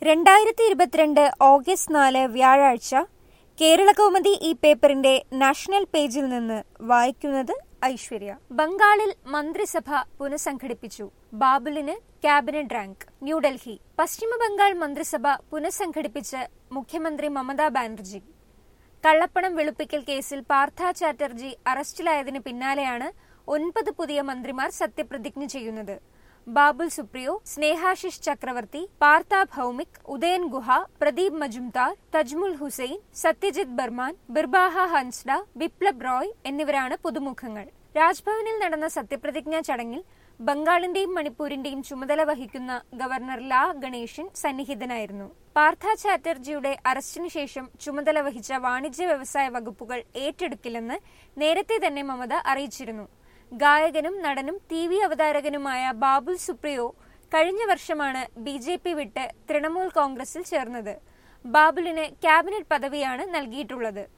രണ്ടായിരത്തി ഇരുപത്തിരണ്ട് ഓഗസ്റ്റ് നാല് വ്യാഴാഴ്ച കേരള കൗമുദി ഈ പേപ്പറിന്റെ നാഷണൽ പേജിൽ നിന്ന് വായിക്കുന്നത് ഐശ്വര്യ ബംഗാളിൽ മന്ത്രിസഭ പുനഃസംഘടിപ്പിച്ചു ബാബുലിന് ക്യാബിനറ്റ് റാങ്ക് ന്യൂഡൽഹി പശ്ചിമ ബംഗാൾ മന്ത്രിസഭ പുനഃസംഘടിപ്പിച്ച് മുഖ്യമന്ത്രി മമതാ ബാനർജി കള്ളപ്പണം വെളുപ്പിക്കൽ കേസിൽ പാർത്ഥ ചാറ്റർജി അറസ്റ്റിലായതിനു പിന്നാലെയാണ് ഒൻപത് പുതിയ മന്ത്രിമാർ സത്യപ്രതിജ്ഞ ചെയ്യുന്നത് ബാബുൽ സുപ്രിയോ സ്നേഹാശിഷ് ചക്രവർത്തി പാർത്ത ഭൌമിക് ഉദയൻ ഗുഹ പ്രദീപ് മജുംദാർ തജ്മുൽ ഹുസൈൻ സത്യജിത് ബർമാൻ ബിർബാഹ ഹൻസ്ഡ ബിപ്ലബ് റോയ് എന്നിവരാണ് പുതുമുഖങ്ങൾ രാജ്ഭവനിൽ നടന്ന സത്യപ്രതിജ്ഞാ ചടങ്ങിൽ ബംഗാളിന്റെയും മണിപ്പൂരിന്റെയും ചുമതല വഹിക്കുന്ന ഗവർണർ ലാ ഗണേശൻ സന്നിഹിതനായിരുന്നു പാർത്ഥ ചാറ്റർജിയുടെ അറസ്റ്റിനു ശേഷം ചുമതല വഹിച്ച വാണിജ്യ വ്യവസായ വകുപ്പുകൾ ഏറ്റെടുക്കില്ലെന്ന് നേരത്തെ തന്നെ മമത അറിയിച്ചിരുന്നു ഗായകനും നടനും ടി വി അവതാരകനുമായ ബാബുൽ സുപ്രിയോ കഴിഞ്ഞ വർഷമാണ് ബി ജെ പി വിട്ട് തൃണമൂൽ കോൺഗ്രസിൽ ചേർന്നത് ബാബുലിന് ക്യാബിനറ്റ് പദവിയാണ് നൽകിയിട്ടുള്ളത്